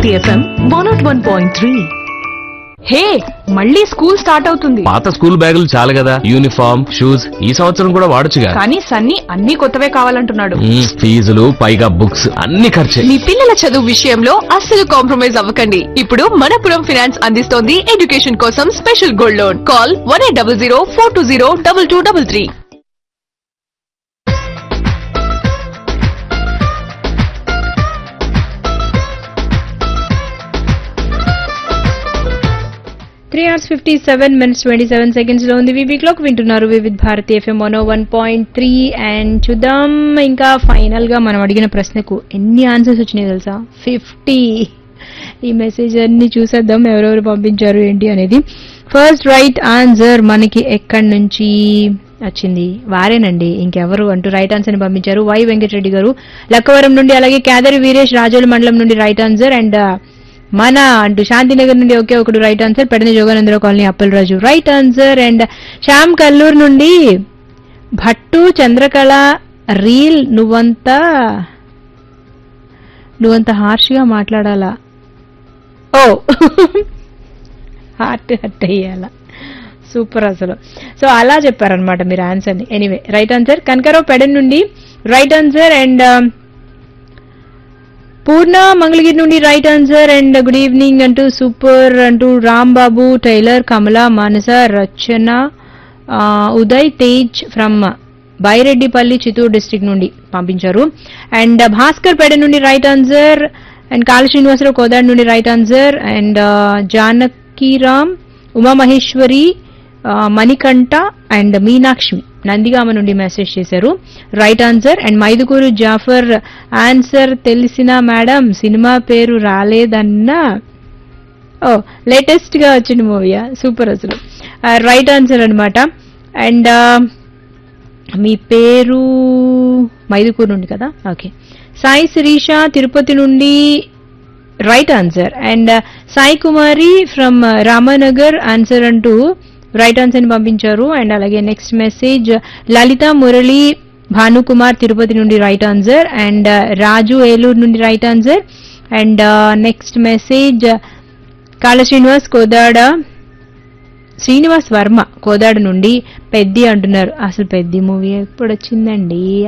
Bharati FM one nought one point three hey మళ్ళీ school start అవుతుంది పాత స్కూల్ బ్యాగులు చాలు కదా యూనిఫామ్ షూస్ ఈ సంవత్సరం కూడా వాడొచ్చుగా కానీ సన్నీ అన్ని కొత్తవే కావాలంటున్నాడు మ్మ్, ఫీజులు పైగా బుక్స్ అన్ని ఖర్చే మీ పిల్లల చదువు విషయంలో అస్సలు కాంప్రమైజ్ అవ్వకండి ఇప్పుడు మనపురం ఫైనాన్స్ అందిస్తోంది ఎడ్యుకేషన్ కోసం special gold loan call one eight double zero four two zero double two double three three hours fifty seven minutes twenty seven seconds లో ఉంది వివి క్లాక్ వింటున్నారు వివిధ్ భారతి ఎఫ్ఎం వనో వన్ పాయింట్ త్రీ అండ్ చూద్దాం ఇంకా final గా మనం అడిగిన ప్రశ్నకు ఎన్ని ఆన్సర్స్ వచ్చినాయి తెలుసా ఫిఫ్టీ ఈ మెసేజ్ అన్ని చూసేద్దాం ఎవరెవరు పంపించారు ఏంటి అనేది ఫస్ట్ రైట్ ఆన్సర్ మనకి ఎక్కడి నుంచి వచ్చింది వారేనండి ఇంకెవరు అంటూ రైట్ ఆన్సర్ ని పంపించారు వై వెంకటరెడ్డి గారు లక్కవరం నుండి అలాగే కేదరి వీరేష్ రాజోల మండలం నుండి రైట్ ఆన్సర్ అండ్ మన అంటూ శాంతినగర్ నుండి ఒకే ఒకడు రైట్ ఆన్సర్ పెడని Joganandarao colony Appalaraju right answer and Shyam Kalluru నుండి భట్టు చంద్రకళ రీల్ నువ్వంతా నువ్వంత హార్ష్గా మాట్లాడాలా ఓ హార్ట్ హట్ అయ్యాలా సూపర్ అసలు సో అలా చెప్పారనమాట మీరు ఆన్సర్ని anyway right answer Kanakarao Pedana నుండి right answer and Purna Mangalagiri నుండి right answer and good evening అంటూ సూపర్ అంటూ రామ్ బాబు టైలర్ కమల మానస రచన ఆ, ఉదయ్ తేజ్ ఫ్రమ్ బైరెడ్డిపల్లి చిత్తూరు డిస్ట్రిక్ట్ నుండి పంపించారు అండ్ భాస్కర్ పేట నుండి రైట్ ఆన్సర్ అండ్ కాళ శ్రీనివాసరావు కోదాడ్ నుండి right answer and Janakiram Umamaheswari ఆ, మణికంఠ అండ్ మీనాక్షి నందిగామ నుండి మెసేజ్ చేశారు right answer and Mydukur Jafar answer తెలిసిన మేడం సినిమా పేరు రాలేదన్నా ఓ లేటెస్ట్ గా వచ్చిన మూవీయా సూపర్ అసలు రైట్ ఆన్సర్ అన్నమాట అండ్ మీ పేరు మైదుకూరు నుండి కదా ఓకే సాయి శిరీష తిరుపతి నుండి right answer and Sai Kumari from Ramanagar answer అంటూ రైట్ ఆన్సర్ ని పంపించారు అండ్ అలాగే నెక్స్ట్ మెసేజ్ లలిత మురళి భానుకుమార్ తిరుపతి నుండి right answer and Raju Eluru నుండి right answer and next message Kala Srinivas Kodad Srinivas Varma Kodad నుండి పెద్ది అంటున్నారు అసలు పెద్ది మూవీ ఎప్పుడు వచ్చిందండి